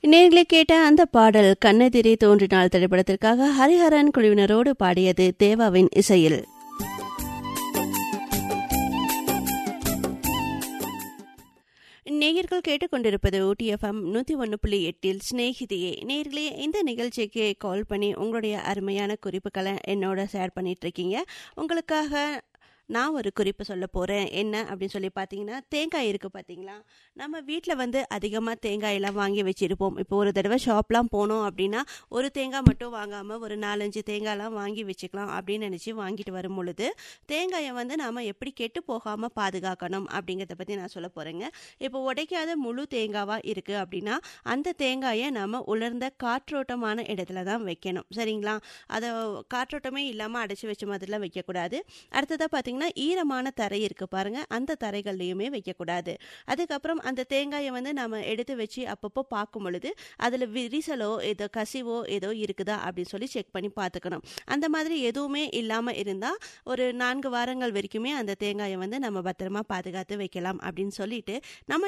நேர்களை கேட்ட அந்த பாடல் கண்ணெதிரே தோன்றினால் திரைப்படத்திற்காக ஹரிஹரன் குழுவினரோடு பாடியது தேவாவின் இசையில் நேயர்கள் கேட்டுக்கொண்டிருப்பது ஊட்டிஎஃப்எம் நூற்றி ஒன்று புள்ளி எட்டில் ஸ்நேகிதியே நேர்களே இந்த நிகழ்ச்சிக்கு கால் பண்ணி உங்களுடைய அருமையான குறிப்புகளை என்னோட ஷேர் பண்ணிட்டு இருக்கீங்க உங்களுக்காக நான் ஒரு குறிப்பு சொல்ல போகிறேன் என்ன அப்படின்னு சொல்லி பார்த்தீங்கன்னா தேங்காய் இருக்குது பார்த்தீங்களா நம்ம வீட்டில் வந்து அதிகமாக தேங்காயெல்லாம் வாங்கி வச்சுருப்போம் இப்போ ஒரு தடவை ஷாப்லாம் போனோம் அப்படின்னா ஒரு தேங்காய் மட்டும் வாங்காமல் ஒரு நாலஞ்சு தேங்காய்லாம் வாங்கி வச்சுக்கலாம் அப்படின்னு நினச்சி வாங்கிட்டு வரும் பொழுது தேங்காயை வந்து நாம் எப்படி கெட்டு போகாமல் பாதுகாக்கணும் அப்படிங்கிறத பற்றி நான் சொல்ல போகிறேங்க இப்போ உடைக்காத முழு தேங்காவாக இருக்குது அப்படின்னா அந்த தேங்காயை நாம் உலர்ந்த காற்றோட்டமான இடத்துல தான் வைக்கணும் சரிங்களா அதை காற்றோட்டமே இல்லாமல் அடைச்சி வச்ச மாதிரிலாம் வைக்கக்கூடாது அடுத்ததாக பார்த்தீங்கன்னா ஈரமான தரை இருக்குது பாருங்கள் அந்த தரைகள்லையுமே வைக்கக்கூடாது அதுக்கப்புறம் அந்த தேங்காயை வந்து நம்ம எடுத்து வச்சு அப்பப்போ பார்க்கும் பொழுது அதில் விரிசலோ ஏதோ கசிவோ ஏதோ இருக்குதா அப்படின்னு சொல்லி செக் பண்ணி பார்த்துக்கணும் அந்த மாதிரி எதுவுமே இல்லாமல் இருந்தால் ஒரு நான்கு வாரங்கள் வரைக்குமே அந்த தேங்காயை வந்து நம்ம பத்திரமா பாதுகாத்து வைக்கலாம் அப்படின்னு சொல்லிட்டு நம்ம